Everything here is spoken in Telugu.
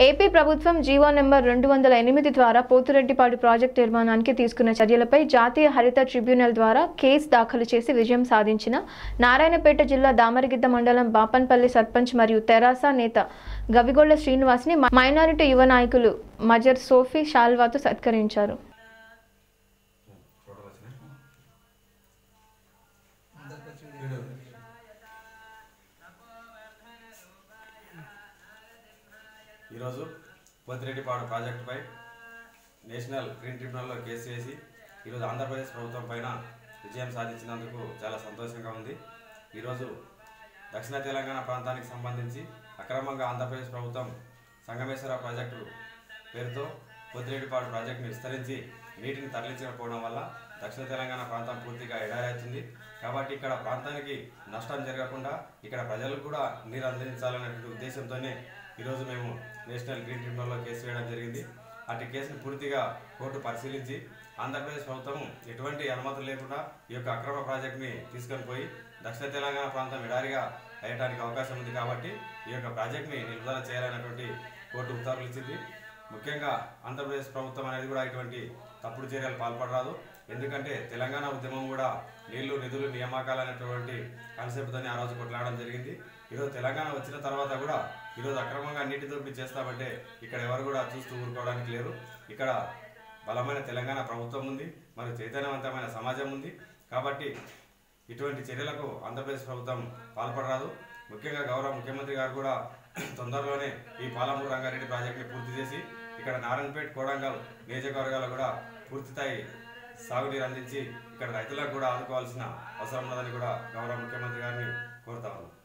ఏపీ ప్రభుత్వం జీవో నెంబర్ రెండు వందల ఎనిమిది ద్వారా పోతురెడ్డిపాడు ప్రాజెక్టు నిర్మాణానికి తీసుకున్న చర్యలపై జాతీయ హరిత ట్రిబ్యునల్ ద్వారా కేసు దాఖలు చేసి విజయం సాధించిన నారాయణపేట జిల్లా దామరగిద్ద మండలం బాపన్పల్లి సర్పంచ్ మరియు తెరాస నేత గవిగొళ్ల శ్రీనివాస్ని మైనారిటీ యువ నాయకులు మజర్ సోఫీ షాల్వాతో సత్కరించారు ఈరోజు పోతిరెడ్డిపాడు ప్రాజెక్టుపై నేషనల్ గ్రీన్ ట్రిబ్యునల్లో కేసు వేసి ఈరోజు ఆంధ్రప్రదేశ్ ప్రభుత్వం పైన విజయం సాధించినందుకు చాలా సంతోషంగా ఉంది ఈరోజు దక్షిణ తెలంగాణ ప్రాంతానికి సంబంధించి అక్రమంగా ఆంధ్రప్రదేశ్ ప్రభుత్వం సంగమేశ్వర ప్రాజెక్టు పేరుతో పోతిరెడ్డిపాడు ప్రాజెక్టును విస్తరించి నీటిని తరలించకపోవడం వల్ల దక్షిణ తెలంగాణ ప్రాంతం పూర్తిగా ఎడారవుతుంది కాబట్టి ఇక్కడ ప్రాంతానికి నష్టం జరగకుండా ఇక్కడ ప్రజలకు కూడా నీరు అందించాలనే ఉద్దేశంతోనే ఈరోజు మేము నేషనల్ గ్రీన్ ట్రిబ్యునల్లో కేసు వేయడం జరిగింది అటు కేసును పూర్తిగా కోర్టు పరిశీలించి ఆంధ్రప్రదేశ్ ప్రభుత్వం ఎటువంటి అనుమతులు లేకుండా ఈ యొక్క అక్రమ ప్రాజెక్టుని తీసుకొని పోయి దక్షిణ తెలంగాణ ప్రాంతం ఎడారిగా అయ్యడానికి అవకాశం ఉంది కాబట్టి ఈ యొక్క ప్రాజెక్ట్ని నిలుపుదల చేయాలనేటువంటి కోర్టు ఉత్తర్వులు ఇచ్చింది ముఖ్యంగా ఆంధ్రప్రదేశ్ ప్రభుత్వం అనేది కూడా ఇటువంటి తప్పుడు చర్యలు పాల్పడరాదు ఎందుకంటే తెలంగాణ ఉద్యమం కూడా నీళ్లు నిధులు నియామకాలు అనేటువంటి కాన్సెప్ట్తోనే ఆ రోజు కొట్లాడడం జరిగింది ఈరోజు తెలంగాణ వచ్చిన తర్వాత కూడా ఈరోజు అక్రమంగా నీటి దోపిడీ చేస్తామంటే ఇక్కడ ఎవరు కూడా చూస్తూ ఊరుకోవడానికి లేరు ఇక్కడ బలమైన తెలంగాణ ప్రభుత్వం ఉంది మరియు చైతన్యవంతమైన సమాజం ఉంది కాబట్టి ఇటువంటి చర్యలకు ఆంధ్రప్రదేశ్ ప్రభుత్వం పాల్పడరాదు ముఖ్యంగా గౌరవ ముఖ్యమంత్రి గారు కూడా తొందరలోనే ఈ పాలమూరు రంగారెడ్డి ప్రాజెక్టుని పూర్తి చేసి ఇక్కడ నారాయణపేట కోడంగల్ నియోజకవర్గాలు కూడా పూర్తిస్థాయి సాగునీరు అందించి ఇక్కడ రైతులకు కూడా ఆదుకోవాల్సిన అవసరం ఉన్నదని కూడా గౌరవ ముఖ్యమంత్రి గారిని కోరుతా ఉన్నాం